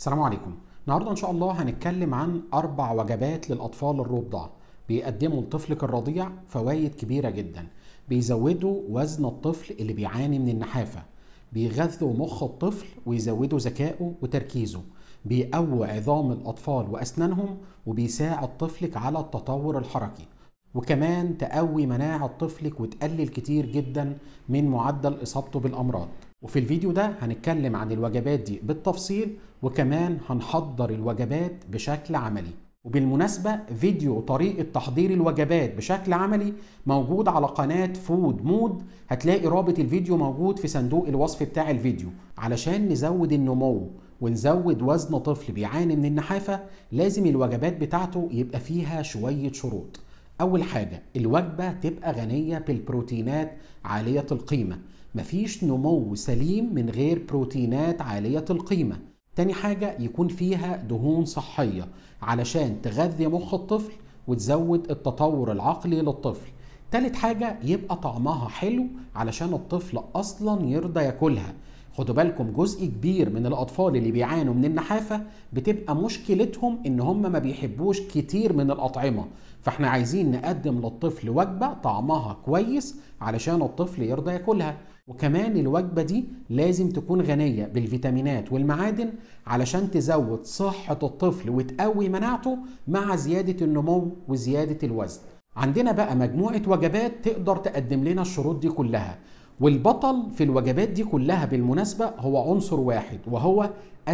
السلام عليكم النهارده ان شاء الله هنتكلم عن اربع وجبات للاطفال الرضع بيقدموا لطفلك الرضيع فوائد كبيره جدا بيزودوا وزن الطفل اللي بيعاني من النحافه بيغذوا مخ الطفل ويزودوا ذكائه وتركيزه بيقوي عظام الاطفال واسنانهم وبيساعد طفلك على التطور الحركي وكمان تقوي مناعة طفلك وتقلل كتير جدا من معدل إصابته بالأمراض وفي الفيديو ده هنتكلم عن الوجبات دي بالتفصيل وكمان هنحضر الوجبات بشكل عملي وبالمناسبة فيديو طريقة تحضير الوجبات بشكل عملي موجود على قناة فود مود هتلاقي رابط الفيديو موجود في صندوق الوصف بتاع الفيديو علشان نزود النمو ونزود وزن طفل بيعاني من النحافة لازم الوجبات بتاعته يبقى فيها شوية شروط أول حاجة الوجبة تبقى غنية بالبروتينات عالية القيمة مفيش نمو سليم من غير بروتينات عالية القيمة تاني حاجة يكون فيها دهون صحية علشان تغذي مخ الطفل وتزود التطور العقلي للطفل تالت حاجة يبقى طعمها حلو علشان الطفل أصلا يرضى ياكلها خدوا بالكم جزء كبير من الاطفال اللي بيعانوا من النحافه بتبقى مشكلتهم ان هم ما بيحبوش كتير من الاطعمه فاحنا عايزين نقدم للطفل وجبه طعمها كويس علشان الطفل يرضى ياكلها وكمان الوجبه دي لازم تكون غنيه بالفيتامينات والمعادن علشان تزود صحه الطفل وتقوي مناعته مع زياده النمو وزياده الوزن عندنا بقى مجموعه وجبات تقدر تقدم لنا الشروط دي كلها والبطل في الوجبات دي كلها بالمناسبة هو عنصر واحد وهو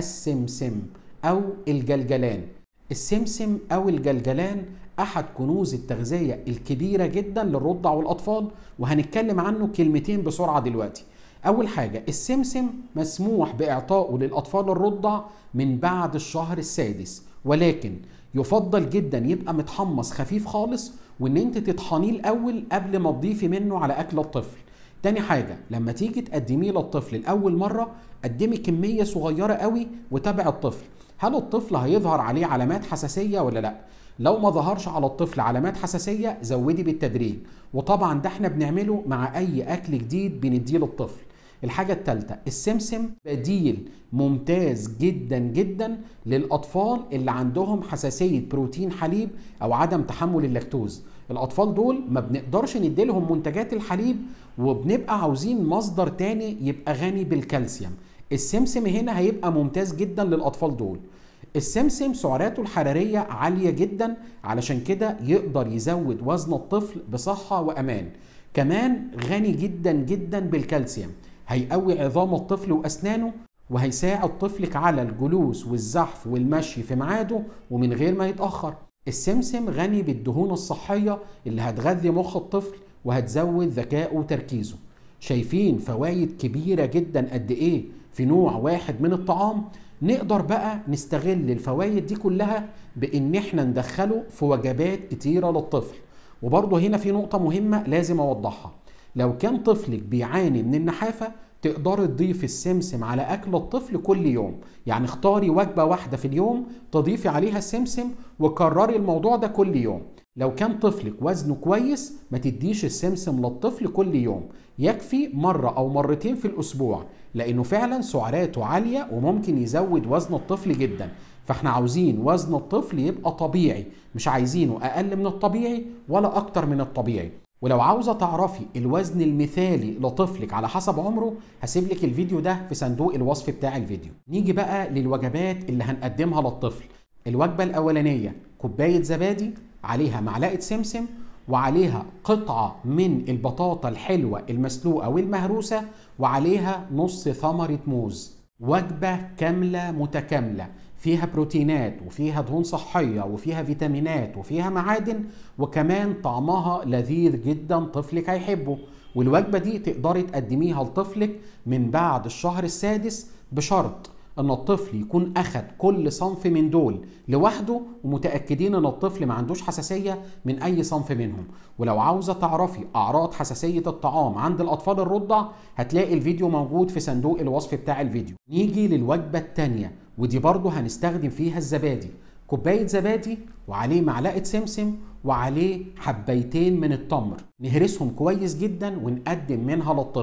السمسم أو الجلجلان السمسم أو الجلجلان أحد كنوز التغذية الكبيرة جدا للرضع والأطفال وهنتكلم عنه كلمتين بسرعة دلوقتي أول حاجة السمسم مسموح بإعطائه للأطفال الرضع من بعد الشهر السادس ولكن يفضل جدا يبقى متحمص خفيف خالص وان انت تطحنيه الاول قبل ما تضيفي منه على اكل الطفل تاني حاجة لما تيجي تقدميه للطفل لأول مرة قدمي كمية صغيرة قوي وتابع الطفل هل الطفل هيظهر عليه علامات حساسية ولا لا؟ لو ما ظهرش على الطفل علامات حساسية زودي بالتدريج وطبعا ده احنا بنعمله مع أي أكل جديد بنديه للطفل الحاجة الثالثة السمسم بديل ممتاز جدا جدا للأطفال اللي عندهم حساسية بروتين حليب أو عدم تحمل اللاكتوز الأطفال دول ما بنقدرش نديلهم منتجات الحليب وبنبقى عاوزين مصدر تاني يبقى غني بالكالسيوم السمسم هنا هيبقى ممتاز جدا للأطفال دول السمسم سعراته الحرارية عالية جدا علشان كده يقدر يزود وزن الطفل بصحة وأمان كمان غني جدا جدا بالكالسيوم هيقوي عظام الطفل وأسنانه وهيساعد طفلك على الجلوس والزحف والمشي في ميعاده ومن غير ما يتأخر السمسم غني بالدهون الصحية اللي هتغذي مخ الطفل وهتزود ذكائه وتركيزه شايفين فوائد كبيرة جدا قد ايه في نوع واحد من الطعام نقدر بقى نستغل الفوائد دي كلها بان احنا ندخله في وجبات كتيرة للطفل وبرضه هنا في نقطة مهمة لازم اوضحها لو كان طفلك بيعاني من النحافة تقدري تضيفي السمسم على اكل الطفل كل يوم يعني اختاري وجبه واحده في اليوم تضيفي عليها السمسم وكرري الموضوع ده كل يوم لو كان طفلك وزنه كويس ما تديش السمسم للطفل كل يوم يكفي مرة أو مرتين في الأسبوع لأنه فعلا سعراته عالية وممكن يزود وزن الطفل جدا فاحنا عاوزين وزن الطفل يبقى طبيعي مش عايزينه أقل من الطبيعي ولا أكتر من الطبيعي ولو عاوزة تعرفي الوزن المثالي لطفلك على حسب عمره هسيب لك الفيديو ده في صندوق الوصف بتاع الفيديو نيجي بقى للوجبات اللي هنقدمها للطفل الوجبة الأولانية كوباية زبادي عليها معلقة سمسم وعليها قطعة من البطاطا الحلوة المسلوقة والمهروسة وعليها نص ثمرة موز وجبة كاملة متكاملة فيها بروتينات وفيها دهون صحية وفيها فيتامينات وفيها معادن وكمان طعمها لذيذ جدا طفلك هيحبه والوجبة دي تقدري تقدميها لطفلك من بعد الشهر السادس بشرط ان الطفل يكون اخد كل صنف من دول لوحده ومتاكدين ان الطفل ما عندوش حساسيه من اي صنف منهم ولو عاوزه تعرفي اعراض حساسيه الطعام عند الاطفال الرضع هتلاقي الفيديو موجود في صندوق الوصف بتاع الفيديو نيجي للوجبه الثانيه ودي برضه هنستخدم فيها الزبادي كوبايه زبادي وعليه معلقه سمسم وعليه حبيتين من التمر نهرسهم كويس جدا ونقدم منها للطفل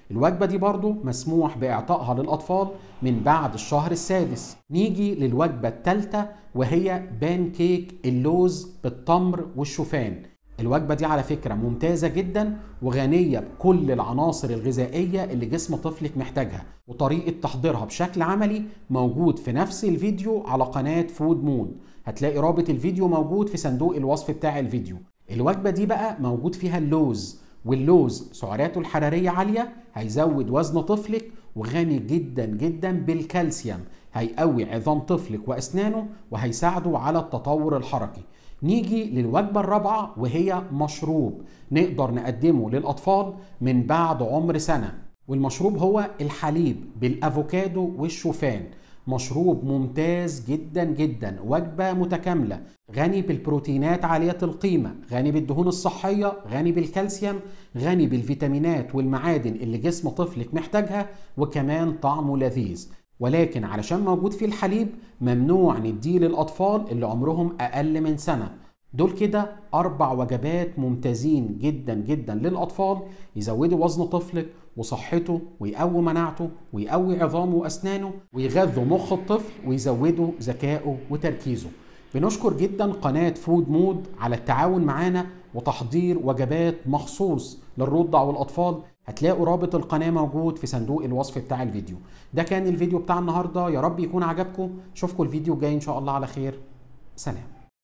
الوجبة دي برضو مسموح بإعطائها للأطفال من بعد الشهر السادس نيجي للوجبة الثالثة وهي بان كيك اللوز بالتمر والشوفان الوجبة دي على فكرة ممتازة جدا وغنية بكل العناصر الغذائية اللي جسم طفلك محتاجها وطريقة تحضيرها بشكل عملي موجود في نفس الفيديو على قناة فود مون هتلاقي رابط الفيديو موجود في صندوق الوصف بتاع الفيديو الوجبة دي بقى موجود فيها اللوز واللوز سعراته الحرارية عالية هيزود وزن طفلك وغني جدا جدا بالكالسيوم هيقوي عظام طفلك وأسنانه وهيساعده على التطور الحركي نيجي للوجبة الرابعة وهي مشروب نقدر نقدمه للأطفال من بعد عمر سنة والمشروب هو الحليب بالأفوكادو والشوفان مشروب ممتاز جدا جدا وجبة متكاملة غني بالبروتينات عالية القيمة غني بالدهون الصحية غني بالكالسيوم غني بالفيتامينات والمعادن اللي جسم طفلك محتاجها وكمان طعمه لذيذ ولكن علشان موجود فيه الحليب ممنوع نديه للأطفال اللي عمرهم أقل من سنة دول كده أربع وجبات ممتازين جدا جدا للأطفال يزودوا وزن طفلك وصحته ويقوي مناعته ويقوي عظامه وأسنانه ويغذوا مخ الطفل ويزودوا ذكائه وتركيزه بنشكر جدا قناة فود مود على التعاون معانا وتحضير وجبات مخصوص للرضع والأطفال هتلاقوا رابط القناة موجود في صندوق الوصف بتاع الفيديو ده كان الفيديو بتاع النهاردة يا رب يكون عجبكم اشوفكم الفيديو الجاي ان شاء الله على خير سلام